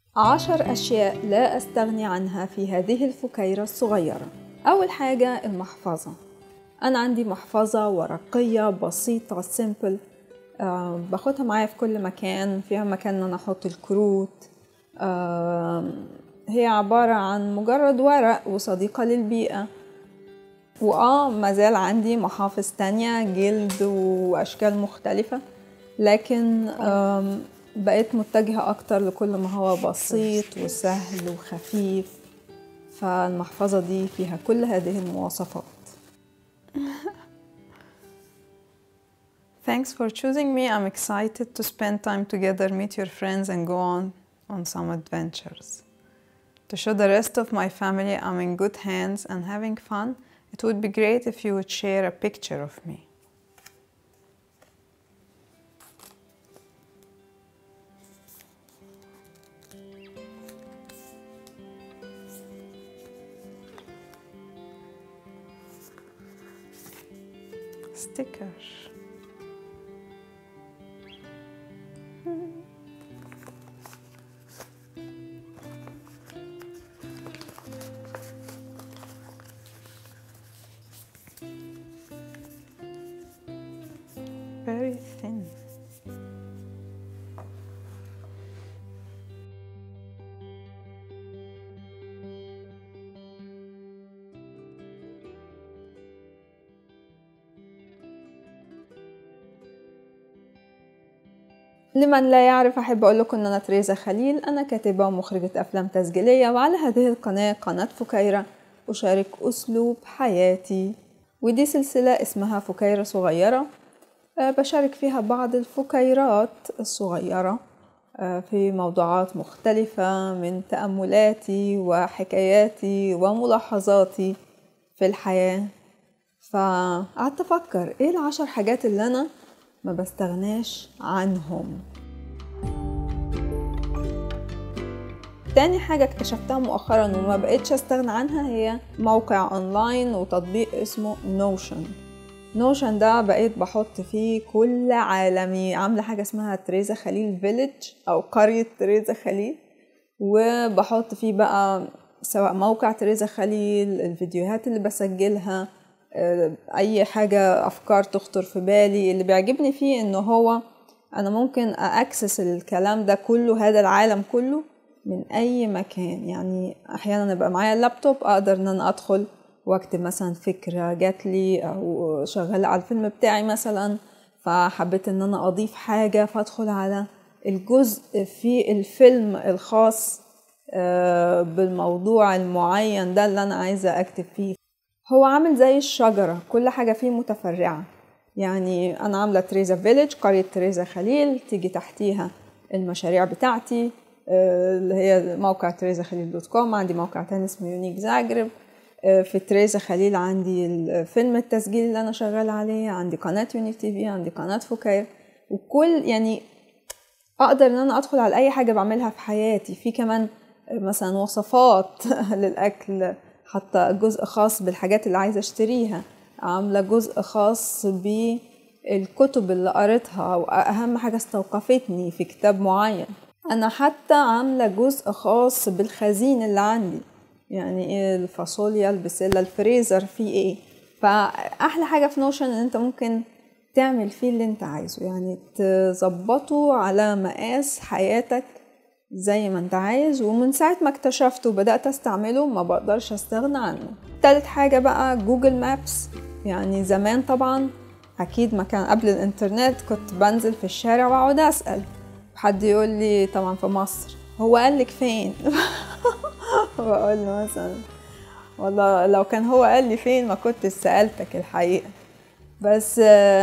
عشر أشياء لا أستغني عنها في هذه الفكيرة الصغيرة أول حاجة المحفظة أنا عندي محفظة ورقية بسيطة سيمبل أه باخدها معايا في كل مكان فيها مكان ان انا احط الكروت أه هي عبارة عن مجرد ورق وصديقة للبيئة وآه مازال عندي محافظ تانية جلد وأشكال مختلفة لكن بقيت متجهة أكتر لكل ما هو بسيط وسهل وخفيف فالمحفظة دي فيها كل هذه المواصفات Thanks for choosing me. I'm excited to spend time together, meet your friends, and go on on some adventures. To show the rest of my family I'm in good hands and having fun, it would be great if you would share a picture of me. Sticker. very thin. لمن لا يعرف أحب أقول لكم إن أنا تريزا خليل أنا كاتبة ومخرجة أفلام تسجيلية وعلى هذه القناة قناة فكيرة أشارك أسلوب حياتي ودي سلسلة اسمها فكيرة صغيرة بشارك فيها بعض الفكيرات الصغيرة في موضوعات مختلفة من تأملاتي وحكاياتي وملاحظاتي في الحياة فقعدت أفكر إيه العشر حاجات اللي أنا ما بستغناش عنهم تاني حاجة اكتشفتها مؤخرا وما بقتش استغنى عنها هي موقع اونلاين وتطبيق اسمه نوشن نوشن ده بقيت بحط فيه كل عالمي عاملة حاجة اسمها تريزا خليل فيليج أو قرية تريزا خليل وبحط فيه بقى سواء موقع تريزا خليل الفيديوهات اللي بسجلها أي حاجة أفكار تخطر في بالي اللي بيعجبني فيه إنه هو أنا ممكن أكسس الكلام ده كله هذا العالم كله من أي مكان يعني أحيانا يبقى معايا اللابتوب أقدر إن أنا أدخل واكتب مثلا فكرة جات لي أو شغالة على الفيلم بتاعي مثلا فحبيت إن أنا أضيف حاجة فأدخل على الجزء في الفيلم الخاص بالموضوع المعين ده اللي أنا عايزة أكتب فيه هو عامل زي الشجرة كل حاجة فيه متفرعة يعني أنا عاملة تريزا فيليج قرية تريزا خليل تيجي تحتيها المشاريع بتاعتي اللي هي موقع تريزا خليل دوت كوم عندي موقع تاني اسمه يونيك زاجرب في تريزا خليل عندي الفيلم التسجيل اللي انا شغاله عليه عندي قناه يونيك تي في عندي قناه فكير وكل يعني اقدر ان انا ادخل على اي حاجه بعملها في حياتي في كمان مثلا وصفات للاكل حتى جزء خاص بالحاجات اللي عايزه اشتريها عامله جزء خاص بالكتب اللي قريتها او اهم حاجه استوقفتني في كتاب معين انا حتى عامله جزء خاص بالخزين اللي عندي يعني ايه الفاصوليا البسله الفريزر فيه ايه فاحلى حاجه في نوشن ان انت ممكن تعمل فيه اللي انت عايزه يعني تظبطه على مقاس حياتك زي ما انت عايز ومن ساعة ما اكتشفته وبدأت استعمله ما بقدرش استغنى عنه تالت حاجة بقى جوجل مابس يعني زمان طبعا اكيد ما كان قبل الانترنت كنت بنزل في الشارع واقعد اسأل حد يقول لي طبعا في مصر هو قال لك فين بقول له مثلا والله لو كان هو قال لي فين ما كنت سألتك الحقيقة بس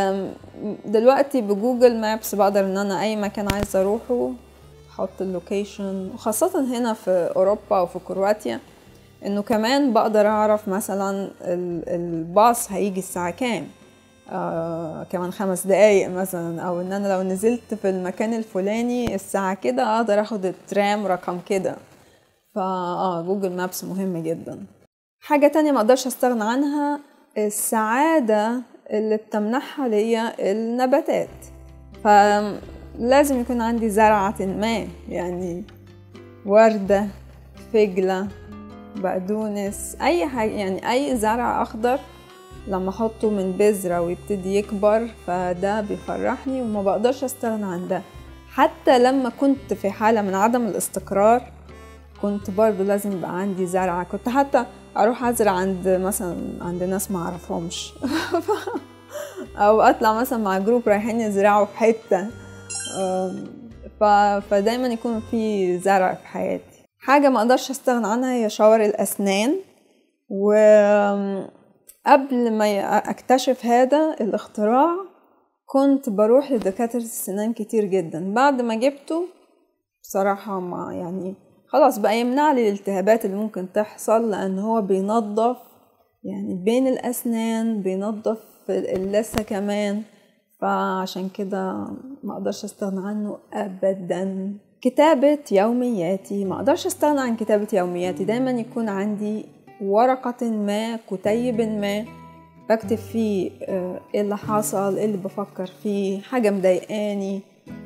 دلوقتي بجوجل مابس بقدر ان انا اي مكان عايزة اروحه احط اللوكيشن وخاصة هنا في اوروبا وفي كرواتيا انه كمان بقدر اعرف مثلا الباص هيجي الساعة كام آه كمان خمس دقايق مثلا او ان انا لو نزلت في المكان الفلاني الساعة كده اقدر اخد الترام رقم كده فاه جوجل مابس مهم جدا حاجة تانية ما اقدرش استغنى عنها السعادة اللي بتمنحها ليا النباتات فلازم يكون عندي زرعة ما يعني وردة فجلة بقدونس أي حاجة يعني أي زرع أخضر لما أحطه من بذرة ويبتدي يكبر فده بيفرحني وما بقدرش أستغنى عن ده حتى لما كنت في حالة من عدم الاستقرار كنت برضو لازم يبقى عندي زرعة كنت حتى أروح أزرع عند مثلا عند ناس ما أعرفهمش أو أطلع مثلا مع جروب رايحين يزرعوا في حتة ف... فدايما يكون في زرع في حياتي حاجة ما أقدرش أستغنى عنها هي شاور الأسنان وقبل ما أكتشف هذا الاختراع كنت بروح لدكاترة السنان كتير جدا بعد ما جبته بصراحة ما يعني خلاص بقى يمنع لي الالتهابات اللي ممكن تحصل لأن هو بينظف يعني بين الأسنان بينظف اللثة كمان فعشان كده ما اقدرش استغنى عنه ابدا كتابة يومياتي ما اقدرش استغنى عن كتابة يومياتي دايما يكون عندي ورقة ما كتيب ما بكتب فيه ايه اللي حصل ايه اللي بفكر فيه حاجة مضايقاني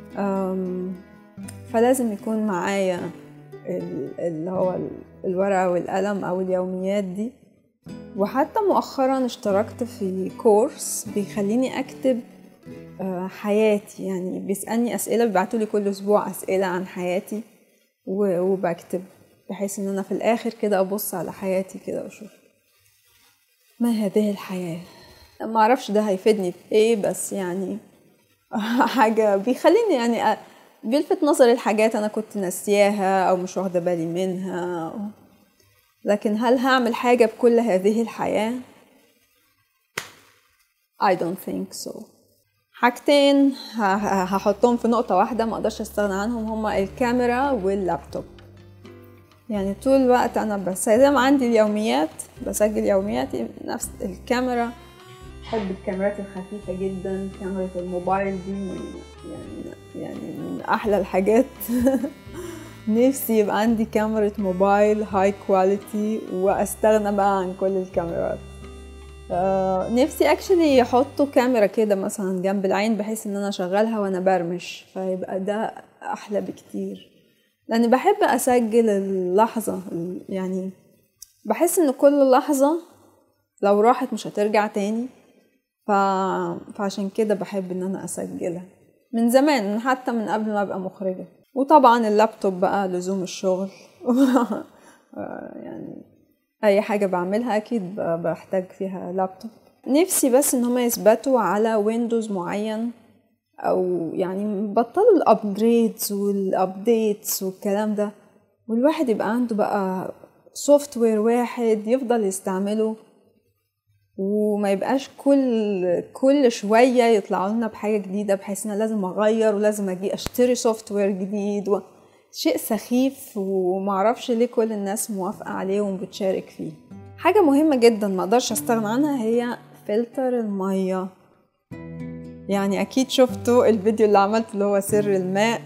فلازم يكون معايا اللي هو الورقة والقلم او اليوميات دي وحتى مؤخرا اشتركت في كورس بيخليني اكتب حياتي يعني بيسألني أسئلة بيبعتولي كل أسبوع أسئلة عن حياتي وبكتب بحيث إن أنا في الآخر كده أبص على حياتي كده وأشوف ما هذه الحياة ما أعرفش ده هيفيدني في إيه بس يعني حاجة بيخليني يعني بيلفت نظري الحاجات أنا كنت ناسياها أو مش واخدة بالي منها لكن هل هعمل حاجة بكل هذه الحياة؟ I don't think so حاجتين هحطهم في نقطة واحدة ما اقدرش استغنى عنهم هما الكاميرا واللابتوب يعني طول الوقت انا بس زي ما عندي اليوميات بسجل يومياتي نفس الكاميرا بحب الكاميرات الخفيفة جدا كاميرا الموبايل دي من يعني يعني من أحلى الحاجات نفسي يبقى عندي كاميرا موبايل هاي كواليتي واستغنى بقى عن كل الكاميرات آه نفسي اكشلي يحطوا كاميرا كده مثلا جنب العين بحيث ان انا اشغلها وانا برمش فيبقى ده احلى بكتير لاني بحب اسجل اللحظة يعني بحس ان كل لحظة لو راحت مش هترجع تاني ف... فعشان كده بحب ان انا اسجلها من زمان حتى من قبل ما ابقى مخرجة وطبعا اللابتوب بقى لزوم الشغل يعني اي حاجه بعملها اكيد بحتاج فيها لابتوب نفسي بس ان هما يثبتوا على ويندوز معين او يعني بطلوا الابجريدز والابديتس والكلام ده والواحد يبقى عنده بقى سوفت وير واحد يفضل يستعمله وما يبقاش كل كل شويه يطلعوا لنا بحاجه جديده بحيث ان لازم اغير ولازم اجي اشتري سوفت وير جديد و... شيء سخيف ومعرفش ليه كل الناس موافقة عليه وبتشارك فيه حاجة مهمة جدا ما اقدرش استغنى عنها هي فلتر المية يعني اكيد شفتوا الفيديو اللي عملته اللي هو سر الماء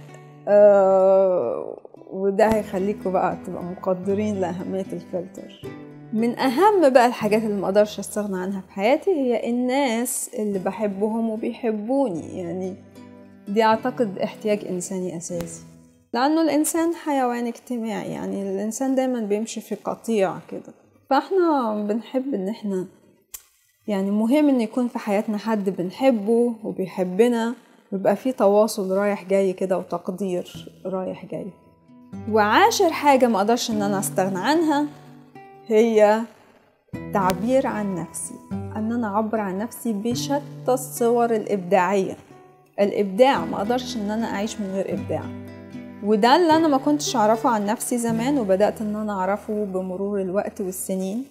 آه وده هيخليكم بقى تبقى مقدرين لأهمية الفلتر من أهم بقى الحاجات اللي ما أقدرش أستغنى عنها في حياتي هي الناس اللي بحبهم وبيحبوني يعني دي أعتقد احتياج إنساني أساسي لأنه الإنسان حيوان اجتماعي يعني الإنسان دايما بيمشي في قطيع كده فإحنا بنحب إن إحنا يعني مهم إن يكون في حياتنا حد بنحبه وبيحبنا ويبقى في تواصل رايح جاي كده وتقدير رايح جاي وعاشر حاجة ما أقدرش إن أنا أستغنى عنها هي تعبير عن نفسي أن أنا أعبر عن نفسي بشتى الصور الإبداعية الإبداع ما أقدرش إن أنا أعيش من غير إبداع وده اللي أنا ما كنتش أعرفه عن نفسي زمان وبدأت إن أنا أعرفه بمرور الوقت والسنين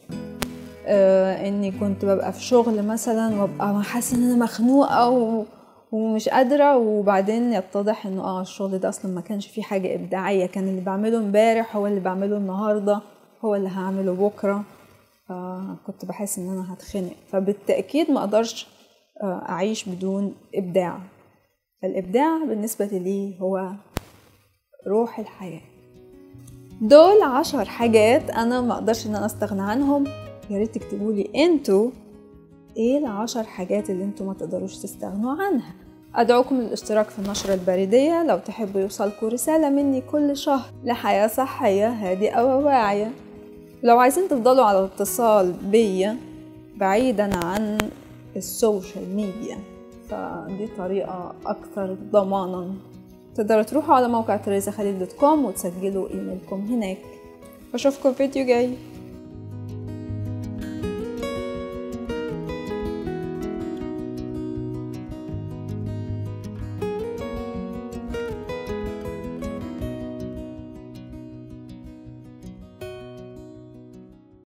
آه إني كنت ببقى في شغل مثلا وأبقى حاسة إن أنا مخنوقة و... ومش قادرة وبعدين يتضح إنه آه الشغل ده أصلا ما كانش فيه حاجة إبداعية كان اللي بعمله امبارح هو اللي بعمله النهاردة هو اللي هعمله بكرة فكنت بحس إن أنا هتخنق فبالتأكيد ما أقدرش أعيش بدون إبداع الإبداع بالنسبة لي هو روح الحياة دول عشر حاجات أنا ما أقدرش إن أنا أستغنى عنهم يا ريت تكتبوا لي انتوا ايه العشر حاجات اللي انتوا ما تقدروش تستغنوا عنها أدعوكم للاشتراك في النشرة البريدية لو تحبوا يوصلكوا رسالة مني كل شهر لحياة صحية هادئة وواعية لو عايزين تفضلوا على اتصال بيا بعيدا عن السوشيال ميديا فدي طريقة أكثر ضمانا تقدروا تروحوا على موقع تريزا خليل دوت كوم وتسجلوا ايميلكم هناك أشوفكم فيديو جاي